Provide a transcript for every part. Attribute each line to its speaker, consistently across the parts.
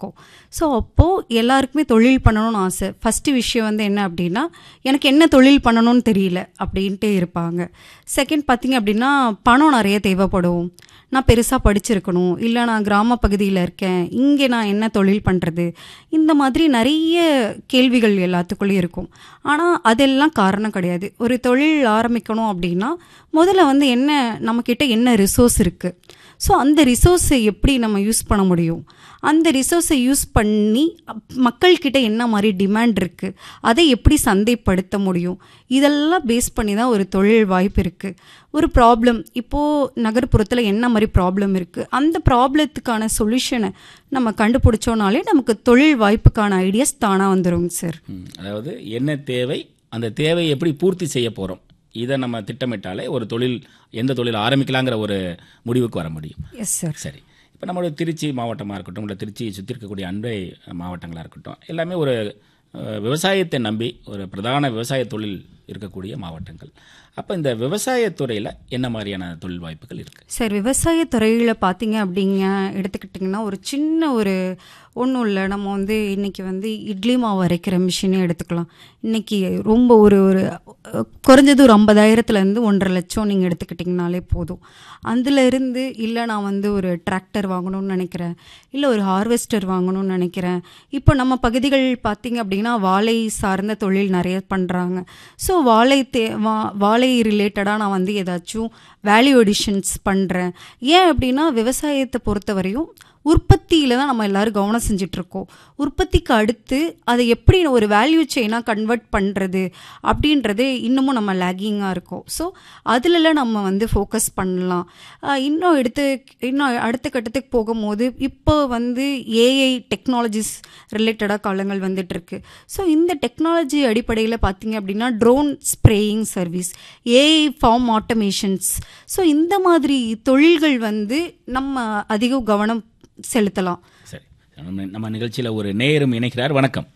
Speaker 1: இருக்கோம் ஸோ அப்போது எல்லாருக்குமே தொழில் பண்ணணும்னு ஆசை ஃபஸ்ட்டு விஷயம் வந்து என்ன அப்படின்னா எனக்கு என்ன தொழில் பண்ணணும்னு தெரியல அப்படின்ட்டு இருப்பாங்க செகண்ட் பார்த்தீங்க அப்படின்னா பணம் நிறைய தேவைப்படும் நான் பெருசாக படிச்சிருக்கணும் இல்லை நான் கிராம பகுதியில் இருக்கேன் இங்கே நான் என்ன தொழில் பண்ணுறது இந்த மாதிரி நிறைய கேள்விகள் எல்லாத்துக்குள்ளேயும் இருக்கும் ஆனால் அதெல்லாம் காரணம் கிடையாது ஒரு தொழில் ஆரம்பிக்கணும் அப்படின்னா முதல்ல வந்து என்ன நம்மக்கிட்ட என்ன ரிசோர்ஸ் இருக்குது ஸோ அந்த ரிசோர்ஸை எப்படி நம்ம யூஸ் பண்ண முடியும் அந்த ரிசோர்ஸை யூஸ் பண்ணி அப்- மக்கள்கிட்ட என்ன மாதிரி டிமாண்ட் இருக்குது அதை எப்படி சந்தைப்படுத்த முடியும் இதெல்லாம் பேஸ் பண்ணி தான் ஒரு தொழில் வாய்ப்பு இருக்குது ஒரு ப்ராப்ளம் இப்போது நகர்ப்புறத்தில் என்ன மாதிரி ப்ராப்ளம் இருக்குது அந்த ப்ராப்ளத்துக்கான சொல்யூஷனை நம்ம கண்டுபிடிச்சோனாலே நமக்கு தொழில் வாய்ப்புக்கான ஐடியாஸ் தானாக வந்துருங்க சார்
Speaker 2: ம், அதாவது என்ன தேவை அந்த தேவையை எப்படி பூர்த்தி செய்ய போகிறோம் இதை நம்ம திட்டமிட்டாலே ஒரு தொழில் எந்த தொழில் ஆரம்பிக்கலாங்கிற ஒரு முடிவுக்கு வர முடியும்
Speaker 1: எஸ் சார்
Speaker 2: சரி இப்போ நம்மளோட திருச்சி மாவட்டமாக இருக்கட்டும் இல்லை திருச்சியை சுற்றி இருக்கக்கூடிய அண்டை மாவட்டங்களாக இருக்கட்டும் எல்லாமே ஒரு அஹ், விவசாயத்தை நம்பி ஒரு பிரதான விவசாய தொழில் இருக்கக்கூடிய மாவட்டங்கள் அப்போ இந்த விவசாயத்துறையில் என்ன மாதிரியான தொழில் வாய்ப்புகள் இருக்குது
Speaker 1: சார் விவசாய துறையில் பார்த்தீங்க அப்படிங்க எடுத்துக்கிட்டிங்கன்னா ஒரு சின்ன ஒரு ஒன்றும் இல்லை நம்ம வந்து இன்னைக்கு வந்து இட்லி மாவு அரைக்கிற மிஷினே எடுத்துக்கலாம் இன்னைக்கு ரொம்ப ஒரு ஒரு அஹ், குறைஞ்சது ஒரு ஐம்பதாயிரத்துலேருந்து ஒன்றரை லட்சம் நீங்கள் எடுத்துக்கிட்டிங்கனாலே போதும் அதுல இருந்து இல்லை நான் வந்து ஒரு டிராக்டர் வாங்கணும்னு நினைக்கிறேன் இல்லை ஒரு ஹார்வெஸ்டர் வாங்கணும்னு நினைக்கிறேன் இப்போ நம்ம பகுதிகள் பார்த்தீங்க அப்படின்னா வாழை சார்ந்த தொழில் நிறைய பண்ணுறாங்க ஸோ வாழை தே வா வாழை ரிலேட்டடாக நான் வந்து ஏதாச்சும் வேல்யூ அடிஷன்ஸ் பண்ணுறேன் ஏன் அப்படின்னா விவசாயத்தை பொறுத்தவரையும் உற்பத்தியில் தான் நம்ம எல்லாரும் கவனம் செஞ்சுட்டு இருக்கோம் உற்பத்திக்கு அடுத்து அதை எப்படி ஒரு வேல்யூ செயினாக கன்வெர்ட் பண்ணுறது அப்படின்றது இன்னமும் நம்ம லேகிங்காக இருக்கோம் ஸோ அதிலலாம் நம்ம வந்து ஃபோக்கஸ் பண்ணலாம் ஆஹ் இன்னும் எடுத்து இன்னும் அடுத்த கட்டத்துக்கு போகும்போது இப்போ வந்து ஏஐ டெக்னாலஜிஸ் ரிலேட்டடாக காலங்கள் வந்துட்டு இருக்கு ஸோ இந்த டெக்னாலஜி அடிப்படையில் பார்த்தீங்க அப்படின்னா drone spraying service AI farm automations so இந்த மாதிரி தொழில்கள் வந்து நம்ம அதிக கவனம் செலுத்தலாம்
Speaker 2: சரி நம்ம நம்ம நிகழ்ச்சியில் ஒரு நேயரும் இணைக்கிறார் வணக்கம்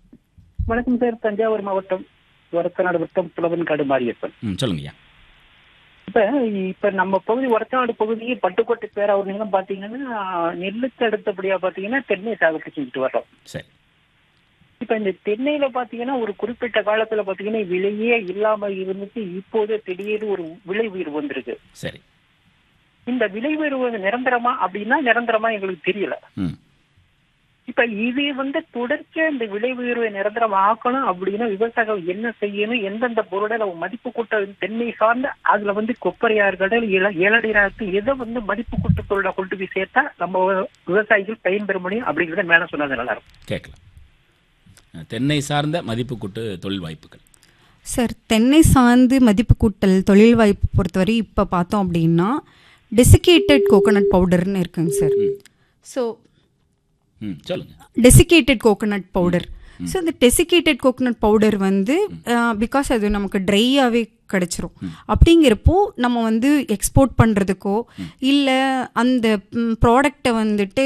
Speaker 3: வணக்கம் சார் தஞ்சாவூர் மாவட்டம் ஒரத்தநாடு வட்டம் புலவன்காடு மாரியப்பன்
Speaker 2: ம் சொல்லுங்கய்யா
Speaker 3: இப்ப இப்ப நம்ம பகுதி ஒரத்தநாடு பகுதியே பட்டுக்கோட்டை பேராவூர் நிலம் பாத்தீங்கன்னா நெல்லுக்கு அடுத்தபடியா பாத்தீங்கன்னா தென்னை சாகுபடி செஞ்சுட்டு வர்றோம்
Speaker 2: சரி
Speaker 3: இப்ப இந்த தென்னையில பாத்தீங்கன்னா ஒரு குறிப்பிட்ட காலத்துல பாத்தீங்கன்னா விலையே இல்லாம இருந்துச்சு இப்போது திடீர்னு ஒரு விலை உயர்வு வந்திருக்கு
Speaker 2: சரி
Speaker 3: இந்த விலை உயர்வு வந்து நிரந்தரமா அப்படின்னா நிரந்தரமா எங்களுக்கு தெரியல
Speaker 2: ம்
Speaker 3: இப்ப இது வந்து தொடர்ச்சியா இந்த விலை உயர்வை நிரந்தரம் ஆக்கணும் அப்படின்னா விவசாயிகள் என்ன செய்யணும் எந்தெந்த பொருளை நம்ம மதிப்பு கூட்ட தென்னை சார்ந்த அதுல வந்து கொப்பரையா இருக்கட்டும் இள இளநீரா இருக்கு எதை வந்து மதிப்பு கூட்ட பொருளை கொண்டு போய் சேர்த்தா நம்ம விவசாயிகள் பயன்பெற முடியும் அப்படிங்கறத மேல சொன்னது நல்லா இருக்கும்
Speaker 2: கேட்கலாம் அஹ், தென்னை சார்ந்த மதிப்பு கூட்டு தொழில் வாய்ப்புகள்
Speaker 1: சார் தென்னை சார்ந்து மதிப்பு கூட்டல் தொழில் வாய்ப்பு பொறுத்தவரை இப்போ பார்த்தோம் அப்படின்னா டெசிகேட்டட் கோகோனட் பவுடர்னு இருக்குங்க சார் ஸோ
Speaker 2: ம் சொல்லுங்க
Speaker 1: டெசிகேட்டட் கோகோனட் பவுடர் ஸோ இந்த டெசிகேட்டட் கோகோனட் பவுடர் வந்து பிகாஸ் அது நமக்கு ட்ரையாகவே கிடச்சிரும் அப்படிங்கிறப்போ நம்ம வந்து எக்ஸ்போர்ட் பண்ணுறதுக்கோ இல்லை அந்த ப்ராடக்டை வந்துட்டு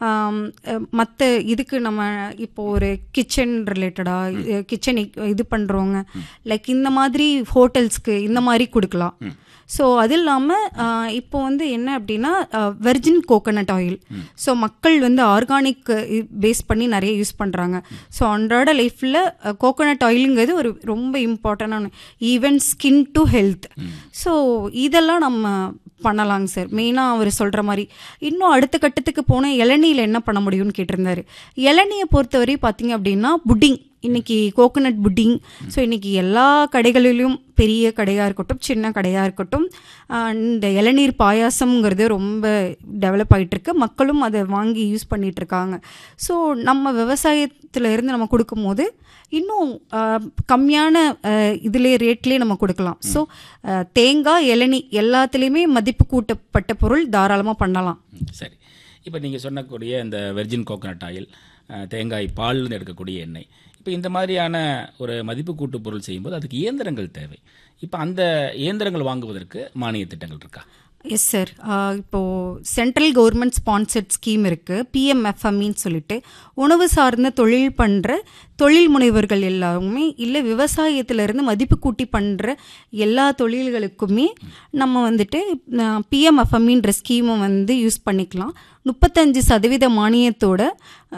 Speaker 1: மற்ற இதுக்கு நம்ம இப்போ ஒரு கிச்சன் ரிலேட்டடாக கிச்சன் இது பண்ணுறவங்க லைக் இந்த மாதிரி ஹோட்டல்ஸ்க்கு இந்த மாதிரி கொடுக்கலாம் ஸோ அது இல்லாமல் இப்போ வந்து என்ன அப்படின்னா வெர்ஜின் கோகோனட் ஆயில் ஸோ மக்கள் வந்து ஆர்கானிக் பேஸ் பண்ணி நிறைய யூஸ் பண்ணுறாங்க ஸோ அன்றாட லைஃப்பில் கோகோனட் ஆயிலுங்கிறது ஒரு ரொம்ப இம்பார்ட்டண்டான even skin to health so இதெல்லாம் நம்ம பண்ணலாங்க சார் மெயினாக அவர் சொல்கிற மாதிரி இன்னும் அடுத்த கட்டத்துக்கு போனால் இளநீயில் என்ன பண்ண முடியும்னு கேட்டிருந்தாரு இளநியை பொறுத்தவரை பார்த்தீங்க அப்படின்னா புட்டிங் இன்னைக்கு கோகோனட் புட்டிங் ஸோ இன்னைக்கு எல்லா கடைகளிலும் பெரிய கடையாக இருக்கட்டும் சின்ன கடையாக இருக்கட்டும் ஆஹ் இந்த இளநீர் பாயாசம்ங்கிறது ரொம்ப டெவலப் ஆயிட்டு இருக்கு மக்களும் அதை வாங்கி யூஸ் பண்ணிட்டு இருக்காங்க ஸோ நம்ம விவசாயத்துல இருந்து நம்ம கொடுக்கும்போது இன்னும் ஆஹ், கம்மியான ஆஹ், இதுலே ரேட்லேயே நம்ம கொடுக்கலாம் ஸோ தேங்காய் இளநீ எல்லாத்துலேயுமே மதிப்பு கூட்டப்பட்ட பொருள் தாராளமாக பண்ணலாம்
Speaker 2: ம், சரி இப்போ நீங்கள் சொன்னக்கூடிய இந்த வெர்ஜின் கோகனட் ஆயில் அஹ், தேங்காய் பால்னு எடுக்கக்கூடிய எண்ணெய் இப்போ இந்த மாதிரியான ஒரு மதிப்பு கூட்டு பொருள் செய்யும்போது அதுக்கு இயந்திரங்கள் தேவை இப்போ அந்த இயந்திரங்கள் வாங்குவதற்கு மானிய திட்டங்கள் இருக்கா
Speaker 1: எஸ் சார் இப்போது சென்ட்ரல் கவர்மெண்ட் ஸ்பான்சர்ட் ஸ்கீம் இருக்குது பிஎம்எஃப்எம்இன்னு சொல்லிட்டு உணவு சார்ந்த தொழில் பண்ணுற தொழில் முனைவர்கள் எல்லாருமே இல்லை விவசாயத்திலிருந்து மதிப்பு கூட்டி பண்ணுற எல்லா தொழில்களுக்குமே நம்ம வந்துட்டு பிஎம்எஃப்எம்இன்ற ஸ்கீமை வந்து யூஸ் பண்ணிக்கலாம் முப்பத்தஞ்சு சதவீத மானியத்தோட